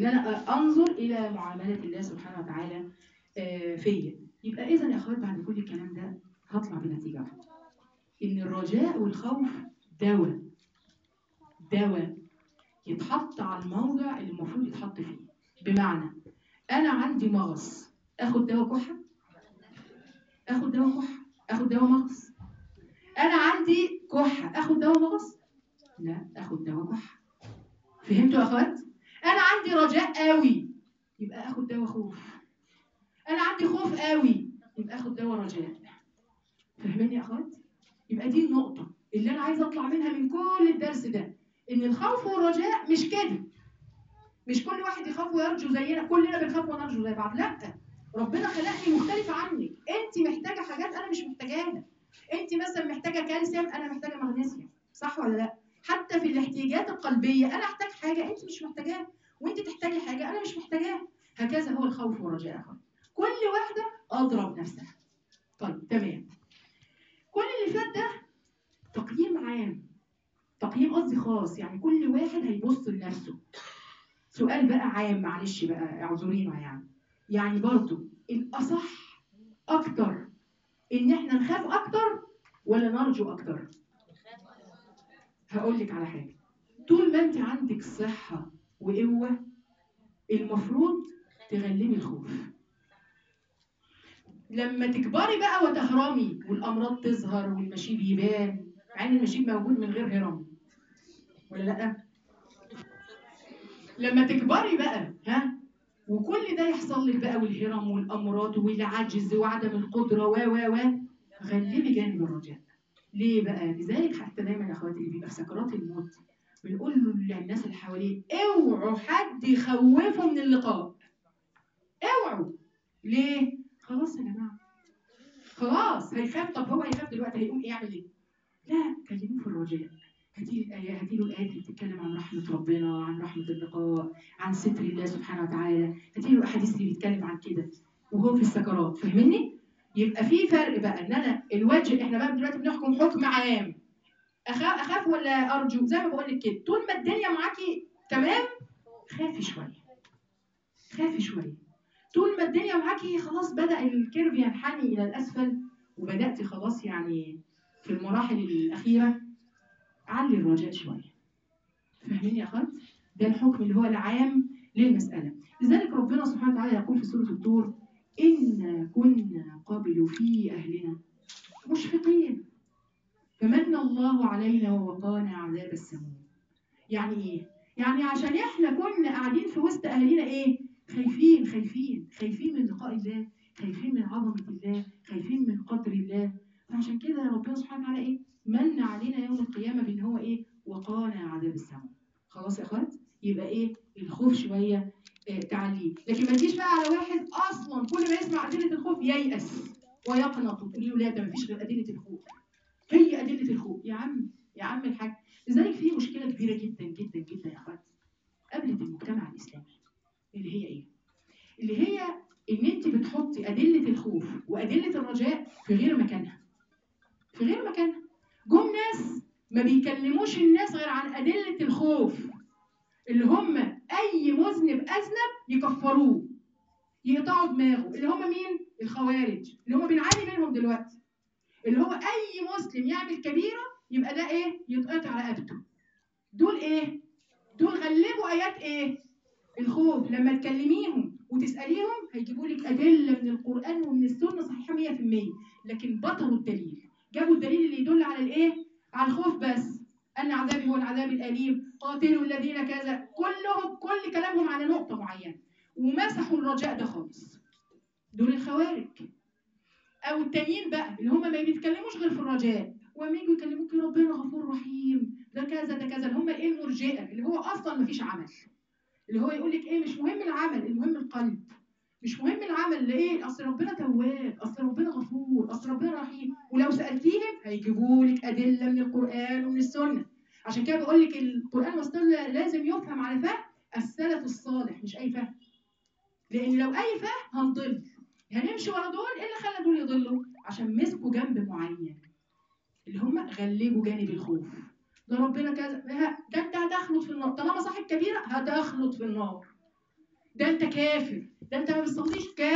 ان انا انظر الى معامله الله سبحانه وتعالى آه، فيا يبقى اذا يا اخوات بعد كل الكلام ده هطلع بنتيجه واحده ان الرجاء والخوف دواء دواء يتحط على الموضع اللي المفروض يتحط فيه بمعنى انا عندي مغص اخد دواء كحه اخد دواء كحه اخد دواء مغص انا عندي كحه اخد دواء مغص لا اخد دواء كحه فهمتوا يا اخوات انا عندي رجاء قوي يبقى اخد دواء خوف انا عندي خوف قوي يبقى اخد دواء رجاء فاهمين يا اخوات يبقى دي النقطه اللي انا عايزه اطلع منها من كل الدرس ده ان الخوف والرجاء مش كده مش كل واحد يخاف ويرجو زينا كلنا بنخاف ونرجو زي بعض لا ربنا خلقني مختلفه عنك انت محتاجه حاجات انا مش محتاجاها انت مثلا محتاجه كالسيوم انا محتاجه مغنيسيوم صح ولا لا حتى في الاحتياجات القلبيه انا احتاج حاجه انت مش محتاجاها وانت تحتاجي حاجه انا مش محتاجاها هكذا هو الخوف والرجاء يا أخوان. كل واحده اضرب نفسها طيب تمام كل اللي فات ده تقييم عام تقييم قصدي خاص يعني كل واحد هيبص لنفسه سؤال بقى عام معلش بقى اعذرينا يعني يعني برضو الاصح اكتر ان احنا نخاف اكتر ولا نرجو اكتر هقول لك على حاجه طول ما انت عندك صحه وقوه المفروض تغلبي الخوف لما تكبري بقى وتهرمي والامراض تظهر والمشيب يبان مع ان المشيب موجود من غير هرم ولا لا لما تكبري بقى ها وكل ده يحصل لك بقى والهرم والامراض والعجز وعدم القدره و و و غلبي جانب الرجاء ليه بقى لذلك حتى دايما يا اخواتي اللي بيبقى في سكرات الموت بنقول له للناس اللي حواليه اوعوا حد يخوفه من اللقاء اوعوا ليه خلاص يا جماعه خلاص هيخاف طب هو هيخاف دلوقتي هيقوم يعمل ايه لا كلموه في الرجاء هاتي له الآيات هاتي له الآيات اللي بتتكلم عن رحمة ربنا عن رحمة اللقاء عن ستر الله سبحانه وتعالى هاتي له الأحاديث اللي بيتكلم عن كده وهو في السكرات فاهمني؟ يبقى في فرق بقى ان انا الوجه احنا بقى دلوقتي بنحكم حكم عام اخاف اخاف ولا ارجو زي ما بقول لك كده طول ما الدنيا معاكي تمام خافي شويه خافي شويه طول ما الدنيا معاكي خلاص بدا الكيرف ينحني الى الاسفل وبدات خلاص يعني في المراحل الاخيره علي الرجاء شويه فاهمين يا اخوات ده الحكم اللي هو العام للمساله لذلك ربنا سبحانه وتعالى يقول في سوره الطور إنا كنا قبل في أهلنا مشفقين فمن الله علينا ووقانا عذاب السموم يعني إيه؟ يعني عشان إحنا كنا قاعدين في وسط أهلنا إيه؟ خايفين خايفين خايفين من لقاء الله خايفين من عظمة الله خايفين من قدر الله فعشان كده ربنا سبحانه وتعالى إيه؟ من علينا يوم القيامة بإن هو إيه؟ وقانا عذاب السموم خلاص يا أخوات؟ يبقى إيه؟ الخوف شوية آه، تعليم لكن ما تجيش بقى على واحد اصلا كل ما يسمع ادله الخوف ييأس ويقنط وتقولي له لا ده ما فيش غير ادله الخوف هي ادله الخوف يا عم يا عم الحاج لذلك في مشكله كبيره جدا جدا جدا يا اخوات قابلت المجتمع الاسلامي اللي هي ايه؟ اللي هي ان انت بتحطي ادله الخوف وادله الرجاء في غير مكانها في غير مكانها جم ناس ما بيكلموش الناس غير عن ادله الخوف اللي هم اي مذنب اذنب يكفروه يقطعوا دماغه اللي هم مين الخوارج اللي هم بنعاني منهم دلوقتي اللي هو اي مسلم يعمل كبيره يبقى ده ايه يتقطع رقبته دول ايه دول غلبوا ايات ايه الخوف لما تكلميهم وتساليهم هيجيبوا لك ادله من القران ومن السنه صحيحه 100% لكن بطلوا الدليل جابوا الدليل اللي يدل على الايه على الخوف بس ان عذابي هو العذاب الاليم قاتلوا الذين كذا كلهم كل كلامهم على نقطه معينه ومسحوا الرجاء ده خالص دول الخوارج او التانيين بقى اللي هم ما بيتكلموش غير في الرجاء وما يجوا يكلموك يا ربنا غفور رحيم ده كذا ده كذا اللي هم الايه المرجئه اللي هو اصلا ما فيش عمل اللي هو يقول لك ايه مش مهم العمل المهم القلب مش مهم العمل ليه اصل ربنا تواب اصل ربنا غفور اصل ربنا رحيم ولو سالتيهم هيجيبوا لك ادله من القران ومن السنه عشان كده بقول لك القران والسنه لازم يفهم على فهم السلف الصالح مش اي فهم لان لو اي فهم هنضل هنمشي ورا دول ايه اللي خلى دول يضلوا عشان مسكوا جنب معين اللي هم غلبوا جانب الخوف ده ربنا كذا ده انت هتخلط في النار طالما صاحب كبيره هتخلط في النار ده انت كافر ده انت ما بتصليش كافر